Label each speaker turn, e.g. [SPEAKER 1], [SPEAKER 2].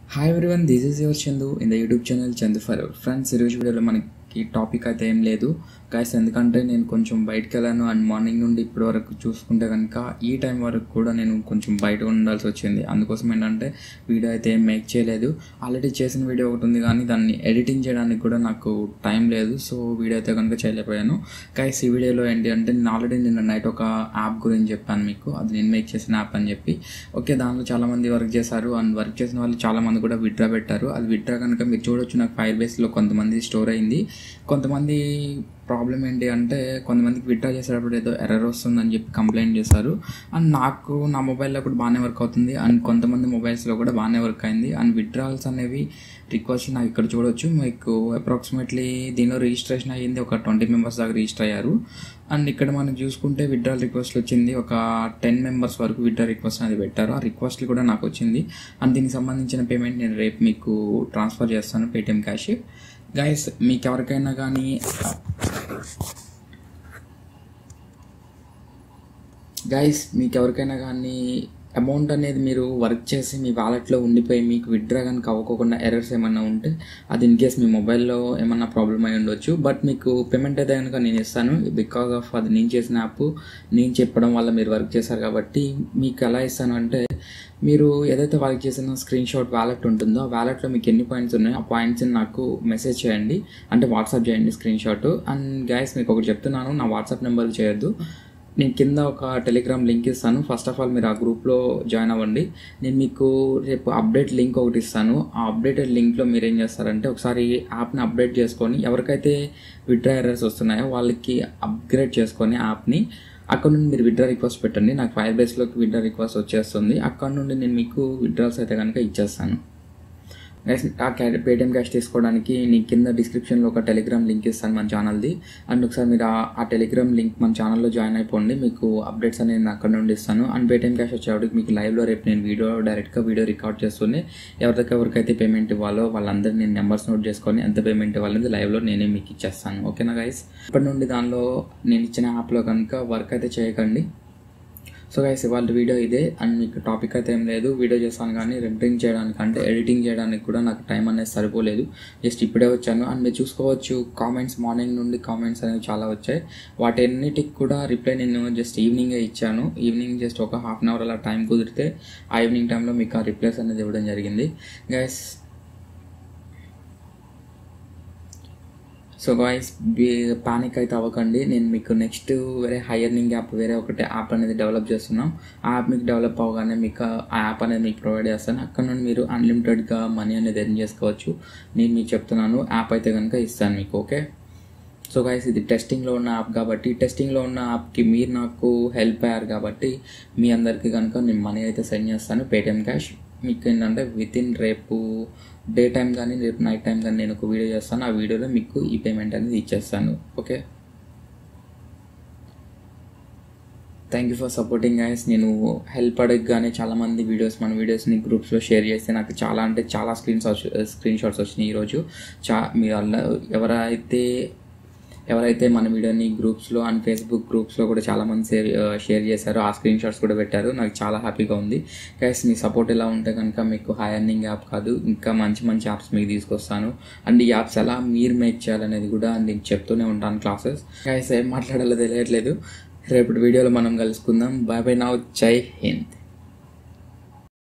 [SPEAKER 1] hi everyone this is your Chandu in the YouTube channel Chandu for friends ఈరోజు వీడియోలో మనకి topic అయితే ఏం లేదు గాయస్ ఎందుకంటే నేను కొంచెం బయటకు వెళ్ళాను అండ్ మార్నింగ్ నుండి ఇప్పటి వరకు చూసుకుంటే కనుక ఈ టైం వరకు కూడా నేను కొంచెం బయట ఉండాల్సి వచ్చింది అందుకోసం ఏంటంటే వీడియో అయితే ఏం మేక్ చేయలేదు ఆల్రెడీ చేసిన వీడియో ఒకటి ఉంది కానీ దాన్ని ఎడిటింగ్ చేయడానికి కూడా నాకు టైం లేదు సో వీడియో అయితే కనుక చేయలేకపోయాను గాయస్ ఈ వీడియోలో ఏంటి అంటే నేను ఆల్రెడీ నిన్న నైట్ ఒక యాప్ గురించి చెప్పాను మీకు అది నేను మేక్ చేసిన యాప్ అని చెప్పి ఓకే దానిలో చాలామంది వర్క్ చేశారు అండ్ వర్క్ చేసిన వాళ్ళు చాలామంది కూడా విత్డ్రా పెట్టారు అది విత్డ్రా కనుక మీరు చూడొచ్చు నాకు ఫైర్ బేస్లో కొంతమంది స్టోర్ అయింది కొంతమంది ప్రాబ్లం ఏంటి అంటే కొంతమందికి విత్డ్రా చేసేటప్పుడు ఏదో ఎర్రర్ వస్తుందని చెప్పి కంప్లైంట్ చేశారు అండ్ నాకు నా మొబైల్లో కూడా బాగానే వర్క్ అవుతుంది అండ్ కొంతమంది మొబైల్స్లో కూడా బాగానే వర్క్ అయింది అండ్ విత్డ్రాల్స్ అనేవి రిక్వెస్ట్ నాకు ఇక్కడ చూడొచ్చు మీకు అప్రాక్సిమేట్లీ దీనిలో రిజిస్ట్రేషన్ అయ్యింది ఒక ట్వంటీ మెంబర్స్ దాకా రిజిస్టర్ అయ్యారు అండ్ ఇక్కడ మనం చూసుకుంటే విత్డ్రాల్ రిక్వెస్ట్ వచ్చింది ఒక టెన్ మెంబర్స్ వరకు విత్డ్రా రిక్వెస్ట్ అనేది పెట్టారు ఆ రిక్వెస్ట్లు కూడా నాకు వచ్చింది అండ్ దీనికి సంబంధించిన పేమెంట్ నేను రేపు మీకు ట్రాన్స్ఫర్ చేస్తాను పేటిఎం క్యాష్ గైస్ మీకు ఎవరికైనా కానీ గైస్ మీకు ఎవరికైనా కానీ అమౌంట్ అనేది మీరు వర్క్ చేసి మీ వాలెట్లో ఉండిపోయి మీకు విత్డ్రా కనుక అవ్వకుండా ఎర్రర్స్ ఏమన్నా ఉంటే అది ఇన్ కేస్ మీ మొబైల్లో ఏమన్నా ప్రాబ్లం అయి ఉండొచ్చు బట్ మీకు పేమెంట్ అయితే కనుక నేను ఇస్తాను బికాస్ ఆఫ్ అది నేను చేసిన యాప్ నేను చెప్పడం వల్ల మీరు వర్క్ చేశారు కాబట్టి మీకు ఎలా ఇస్తాను అంటే మీరు ఏదైతే వర్క్ చేసిన స్క్రీన్ షాట్ వ్యాలెట్ ఉంటుందో ఆ వ్యాలెట్లో మీకు ఎన్ని పాయింట్స్ ఉన్నాయో ఆ పాయింట్స్ని నాకు మెసేజ్ చేయండి అంటే వాట్సాప్ చేయండి స్క్రీన్ షాట్ అండ్ గ్యాస్ మీకు ఒకటి చెప్తున్నాను నా వాట్సాప్ నెంబర్ చేయొద్దు నేను కింద ఒక టెలిగ్రామ్ లింక్ ఇస్తాను ఫస్ట్ ఆఫ్ ఆల్ మీరు ఆ గ్రూప్లో జాయిన్ అవ్వండి నేను మీకు రేపు అప్డేట్ లింక్ ఒకటి ఇస్తాను ఆ అప్డేటెడ్ లింక్లో మీరు ఏం చేస్తారంటే ఒకసారి యాప్ని అప్డేట్ చేసుకొని ఎవరికైతే విత్డ్రా ఎర్రర్స్ వస్తున్నాయో వాళ్ళకి అప్గ్రేడ్ చేసుకొని యాప్ని అక్కడ నుండి మీరు విత్డ్రా రిక్వెస్ట్ పెట్టండి నాకు ఫైర్ బేస్లోకి విత్డ్రా రిక్వెస్ట్ వచ్చేస్తుంది అక్కడ నుండి నేను మీకు విత్డ్రాల్స్ అయితే కనుక ఇచ్చేస్తాను గైస్ ఆ క్యా పేటిఎం క్యాష్ తీసుకోవడానికి నేను కింద డిస్క్రిప్షన్లో ఒక టెలిగ్రామ్ లింక్ ఇస్తాను మన ఛానల్ది అండ్ ఒకసారి మీరు ఆ టెలిగ్రామ్ లింక్ మన ఛానల్లో జాయిన్ అయిపోండి మీకు అప్డేట్స్ అనేది నేను అక్కడ నుండి ఇస్తాను అండ్ పేటిఎం క్యాష్ వచ్చేవాడికి మీకు లైవ్లో రేపు నేను వీడియో డైరెక్ట్గా వీడియో రికార్డ్ చేస్తూనే ఎవరికైతే ఎవరికైతే పేమెంట్ ఇవ్వాలో వాళ్ళందరూ నేను నెంబర్స్ నోట్ చేసుకొని ఎంత పేమెంట్ ఇవ్వాలనేది లైవ్లో నేనే మీకు ఇచ్చేస్తాను ఓకేనా గైస్ ఇప్పటి నుండి దానిలో నేను ఇచ్చిన యాప్లో కనుక వర్క్ అయితే చేయకండి సో గైస్ ఇవాళ వీడియో ఇదే అండ్ మీకు టాపిక్ అయితే ఏం లేదు వీడియో చేస్తాను కానీ రెండరింగ్ చేయడానికి అంటే ఎడిటింగ్ చేయడానికి కూడా నాకు టైం అనేది సరిపోలేదు జస్ట్ ఇప్పుడే వచ్చాను అండ్ మీరు చూసుకోవచ్చు కామెంట్స్ మార్నింగ్ నుండి కామెంట్స్ అనేవి చాలా వచ్చాయి వాటన్నిటికి కూడా రిప్లై నేను జస్ట్ ఈవినింగే ఇచ్చాను ఈవినింగ్ జస్ట్ ఒక హాఫ్ అన్ అవర్ అలా టైం కుదిరితే ఆ ఈవినింగ్ టైంలో మీకు ఆ రిప్లైస్ అనేది ఇవ్వడం జరిగింది గైస్ సో గాయస్ పానిక్ అయితే అవ్వకండి నేను మీకు నెక్స్ట్ వేరే హైయర్నింగ్ యాప్ వేరే ఒకటి యాప్ అనేది డెవలప్ చేస్తున్నాం ఆ యాప్ మీకు డెవలప్ అవ్వగానే మీకు ఆ యాప్ అనేది మీకు ప్రొవైడ్ చేస్తాను అక్కడ నుండి మీరు అన్లిమిటెడ్గా మనీ అనేది ఎర్న్ చేసుకోవచ్చు నేను మీకు చెప్తున్నాను యాప్ అయితే కనుక ఇస్తాను మీకు ఓకే సో గాయస్ ఇది టెస్టింగ్లో ఉన్న యాప్ కాబట్టి టెస్టింగ్లో ఉన్న యాప్కి మీరు నాకు హెల్ప్ అయ్యారు కాబట్టి మీ అందరికీ కనుక నేను మనీ అయితే సెండ్ చేస్తాను పేటిఎం క్యాష్ మీకు ఏంటంటే విత్ ఇన్ రేపు డే టైం కానీ రేపు నైట్ టైం కానీ నేను ఒక వీడియో చేస్తాను ఆ వీడియోలో మీకు ఈ పేమెంట్ అనేది ఇచ్చేస్తాను okay thank you for supporting guys నేను హెల్ప్ అడగగానే చాలామంది వీడియోస్ మన వీడియోస్ని గ్రూప్స్లో షేర్ చేస్తే నాకు చాలా అంటే చాలా స్క్రీన్ షాట్స్ స్క్రీన్ షాట్స్ వచ్చినాయి ఈరోజు చా మీ వల్ల ఎవరైతే ఎవరైతే మన వీడియోని గ్రూప్స్లో అండ్ ఫేస్బుక్ గ్రూప్స్లో కూడా చాలామంది షేర్ షేర్ చేశారు ఆ స్క్రీన్ షాట్స్ కూడా పెట్టారు నాకు చాలా హ్యాపీగా ఉంది గైస్ మీ సపోర్ట్ ఎలా ఉంటే కనుక మీకు హై అర్నింగ్ యాప్ కాదు ఇంకా మంచి మంచి యాప్స్ మీకు తీసుకొస్తాను అండ్ ఈ యాప్స్ ఎలా మీరు మేక్ చేయాలనేది కూడా నేను చెప్తూనే ఉంటాను క్లాసెస్ గైస్ ఏం మాట్లాడాలో తెలియట్లేదు రేపటి వీడియోలో మనం కలుసుకుందాం బాయ్ బై నౌ జై హింద్